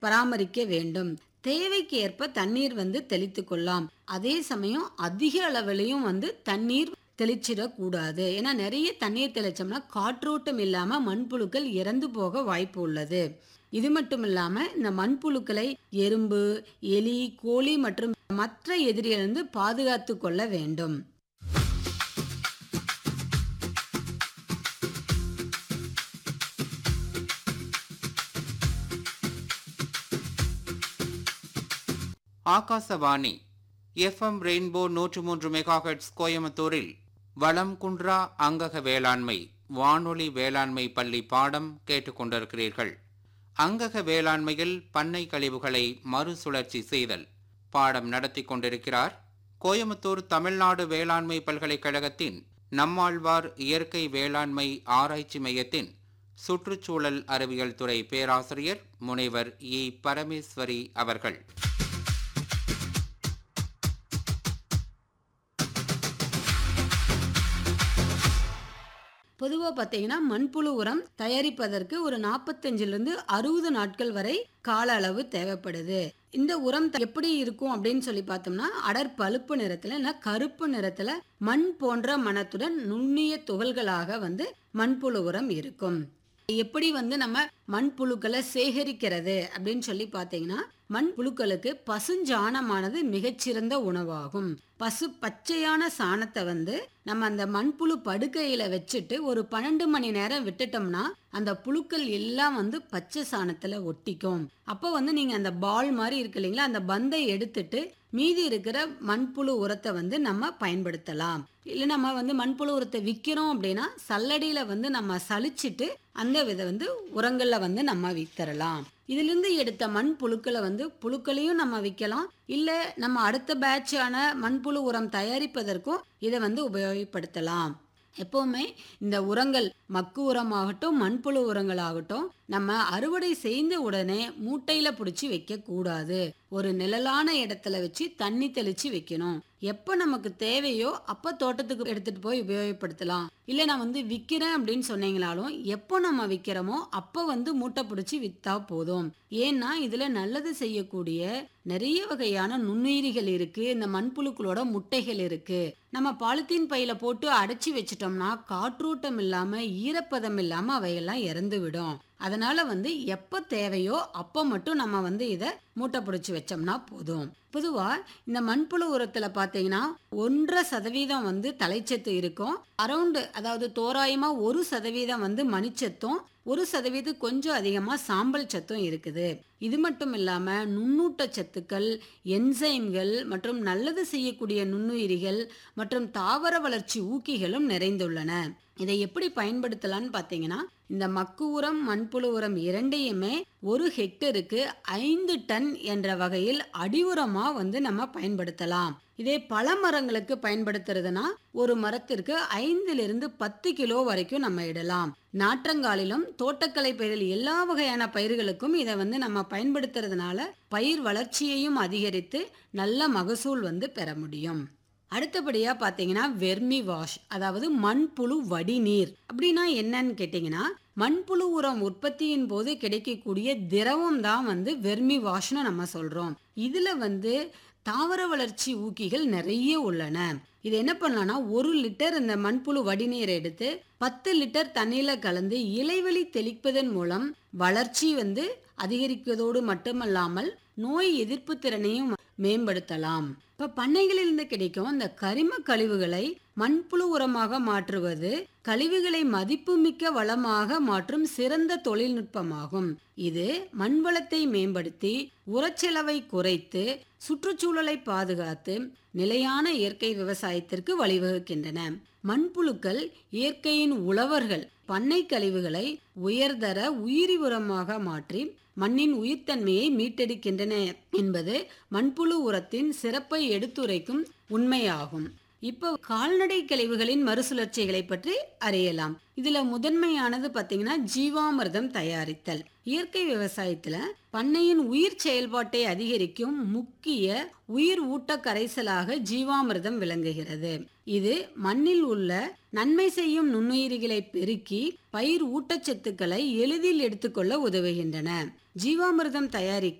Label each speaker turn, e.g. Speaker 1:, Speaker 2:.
Speaker 1: பராமரிக்க வேண்டும் தேவைக்கு ஏற்ப தண்ணீர் வந்து தெளித்து கொள்ளலாம் அதே சமயம் அதிக அளவிலையும் வந்து தண்ணீர் தெளிச்சிடக்கூடாது ஏன்னா நிறைய தண்ணீர் தெளிச்சோம்னா காற்றோட்டம் இல்லாம மண்புழுக்கள் இறந்து போக வாய்ப்பு உள்ளது இது மட்டும் இல்லாம இந்த மண்புழுக்களை எறும்பு எலி கோழி மற்றும் மற்ற எதிரியிலிருந்து பாதுகாத்து கொள்ள வேண்டும்
Speaker 2: ஆகாசவாணி எஃப்எம் ரெயின்போ நூற்று மூன்று மெகாஹெட்ஸ் கோயம்புத்தூரில் வளம் குன்றா அங்கக வேளாண்மை வானொலி வேளாண்மை பள்ளி பாடம் கேட்டுக்கொண்டிருக்கிறீர்கள் அங்கக வேளாண்மையில் பண்ணை கழிவுகளை மறுசுழற்சி செய்தல் பாடம் நடத்தி கொண்டிருக்கிறார் கோயம்புத்தூர் தமிழ்நாடு வேளாண்மை பல்கலைக்கழகத்தின் நம்மாழ்வார் இயற்கை வேளாண்மை ஆராய்ச்சி மையத்தின் சுற்றுச்சூழல் அறிவியல் துறை பேராசிரியர் முனைவர் இ பரமேஸ்வரி அவர்கள்
Speaker 1: பொதுவாக பார்த்தீங்கன்னா மண்புழு உரம் தயாரிப்பதற்கு ஒரு நாற்பத்தஞ்சிலிருந்து அறுபது நாட்கள் வரை கால அளவு தேவைப்படுது இந்த உரம் த- எப்படி இருக்கும் அப்படின்னு சொல்லி பார்த்தோம்னா அடர் பழுப்பு நிறத்துல இல்ல கருப்பு நிறத்துல மண் போன்ற மணத்துடன் நுண்ணிய துகள்களாக வந்து மண்புழு உரம் இருக்கும் எப்படி வந்து நம்ம மண்புழுக்களை சேகரிக்கிறது அப்படின்னு சொல்லி பார்த்தீங்கன்னா மண்புழுக்களுக்கு பசுஞ்சாணமானது மிகச்சிறந்த உணவாகும் பசு பச்சையான சாணத்தை வந்து நம்ம அந்த மண்புழு படுக்கையில வச்சுட்டு ஒரு பன்னெண்டு மணி நேரம் விட்டுட்டோம்னா அந்த புழுக்கள் எல்லாம் வந்து பச்சை சாணத்துல ஒட்டிக்கும் அப்போ வந்து நீங்க அந்த பால் மாதிரி இருக்கு இல்லைங்களா அந்த பந்தை எடுத்துட்டு மீதி இருக்கிற மண்புழு உரத்தை வந்து நம்ம பயன்படுத்தலாம் இல்லை நம்ம வந்து மண்புழு உரத்தை விற்கிறோம் அப்படின்னா சல்லடியில வந்து நம்ம சலிச்சிட்டு அந்த விதை வந்து உரங்கள்ல வந்து நம்ம வித்தரலாம் இதிலிருந்து எடுத்த மண் புழுக்களை வந்து புழுக்களையும் நம்ம விற்கலாம் இல்லை நம்ம அடுத்த பேட்சான மண்புழு உரம் தயாரிப்பதற்கும் இதை வந்து உபயோகப்படுத்தலாம் எப்பவுமே இந்த உரங்கள் மக்கு உரமாகட்டும் மண்புழு உரங்களாகட்டும் நம்ம அறுவடை செய்த உடனே மூட்டையில பிடிச்சி வைக்க கூடாது ஒரு நிழலான இடத்துல வச்சு தண்ணி தெளிச்சு வைக்கணும் எப்ப நமக்கு தேவையோ அப்ப தோட்டத்துக்கு எடுத்துட்டு போய் உபயோகப்படுத்தலாம் இல்ல நான் வந்து விக்கிறேன் அப்படின்னு சொன்னீங்களாலும் எப்போ நம்ம விக்கிறோமோ அப்ப வந்து மூட்டை பிடிச்சி வித்தா போதும் ஏன்னா இதுல நல்லது செய்யக்கூடிய நிறைய வகையான நுண்ணுயிரிகள் இருக்கு இந்த மண்புழுக்களோட முட்டைகள் இருக்கு நம்ம பாலித்தீன் பையில போட்டு அடைச்சி வச்சிட்டோம்னா காற்றோட்டம் இல்லாம ஈரப்பதம் இல்லாம அவையெல்லாம் இறந்து விடும் அதனால வந்து எப்ப தேவையோ அப்ப மட்டும் நம்ம வந்து இதை மூட்டை பிடிச்சி வச்சோம்னா போதும் பொதுவா இந்த மண்புழு உரத்துல பாத்தீங்கன்னா ஒன்றரை சதவீதம் வந்து தலைச்சத்து இருக்கும் அரௌண்டு அதாவது தோராயமா ஒரு சதவீதம் வந்து மணிச்சத்தும் ஒரு சதவீதம் கொஞ்சம் அதிகமா சாம்பல் சத்தும் இருக்குது இது மட்டும் இல்லாம நுண்ணூட்ட சத்துக்கள் என்சைம்கள் மற்றும் நல்லது செய்யக்கூடிய நுண்ணுயிரிகள் மற்றும் தாவர வளர்ச்சி ஊக்கிகளும் நிறைந்துள்ளன இதை எப்படி பயன்படுத்தலாம்னு பார்த்தீங்கன்னா இந்த மக்கு உரம் மண்புழு உரம் இரண்டையுமே ஒரு ஹெக்டருக்கு ஐந்து டன் என்ற வகையில் அடி உரமா வந்து நம்ம பயன்படுத்தலாம் இதே பல மரங்களுக்கு பயன்படுத்துறதுனா ஒரு மரத்திற்கு ஐந்திலிருந்து பத்து கிலோ வரைக்கும் நம்ம இடலாம் நாற்றங்காலிலும் தோட்டக்கலை பயிரில் எல்லா வகையான பயிர்களுக்கும் இதை வந்து நம்ம பயன்படுத்துறதுனால பயிர் வளர்ச்சியையும் அதிகரித்து நல்ல மகசூல் வந்து பெற முடியும் அடுத்தபடியா பாத்தீங்கன்னா வெர்மி வாஷ் அதாவது மண்புழு வடிநீர் அப்படின்னா என்னன்னு கேட்டிங்கன்னா மண்புழு உரம் உற்பத்தியின் போது கிடைக்கக்கூடிய திரவம் தான் வந்து வெர்மி வாஷ்னு நம்ம சொல்றோம் இதுல வந்து தாவர வளர்ச்சி ஊக்கிகள் நிறைய உள்ளன இது என்ன பண்ணலாம்னா ஒரு லிட்டர் இந்த மண்புழு வடிநீரை எடுத்து பத்து லிட்டர் தண்ணியில கலந்து இலைவெளி தெளிப்பதன் மூலம் வளர்ச்சி வந்து அதிகரிப்பதோடு மட்டுமல்லாமல் நோய் எதிர்ப்பு திறனையும் மேம்படுத்தலாம் இப்ப பண்ணைகளிலிருந்து கிடைக்கும் இந்த கரிம கழிவுகளை மண்புழு உரமாக மாற்றுவது கழிவுகளை மதிப்புமிக்க வளமாக மாற்றும் சிறந்த தொழில்நுட்பமாகும் இது மண் வளத்தை மேம்படுத்தி உரச்செலவை குறைத்து சுற்றுச்சூழலை பாதுகாத்து நிலையான இயற்கை விவசாயத்திற்கு வழிவகுக்கின்றன மண்புழுக்கள் இயற்கையின் உழவர்கள் பண்ணை கழிவுகளை உயர்தர உயிரி உரமாக மாற்றி மண்ணின் உயிர்த்தன்மையை மீட்டெடுக்கின்றன என்பது மண்புழு உரத்தின் சிறப்பை எடுத்துரைக்கும் உண்மையாகும் இப்போ கால்நடை கழிவுகளின் மறுசுழற்சிகளை பற்றி அறியலாம் இதுல முதன்மையானது பாத்தீங்கன்னா ஜீவாமிர்தம் தயாரித்தல் இயற்கை விவசாயத்துல பண்ணையின் உயிர் செயல்பாட்டை அதிகரிக்கும் முக்கிய உயிர் ஊட்ட கரைசலாக ஜீவாமிர்தம் விளங்குகிறது இது மண்ணில் உள்ள நன்மை செய்யும் நுண்ணுயிரிகளை பெருக்கி பயிர் ஊட்டச்சத்துக்களை எளிதில் எடுத்துக்கொள்ள உதவுகின்றன ஜீவாமிர்தம் தயாரிக்க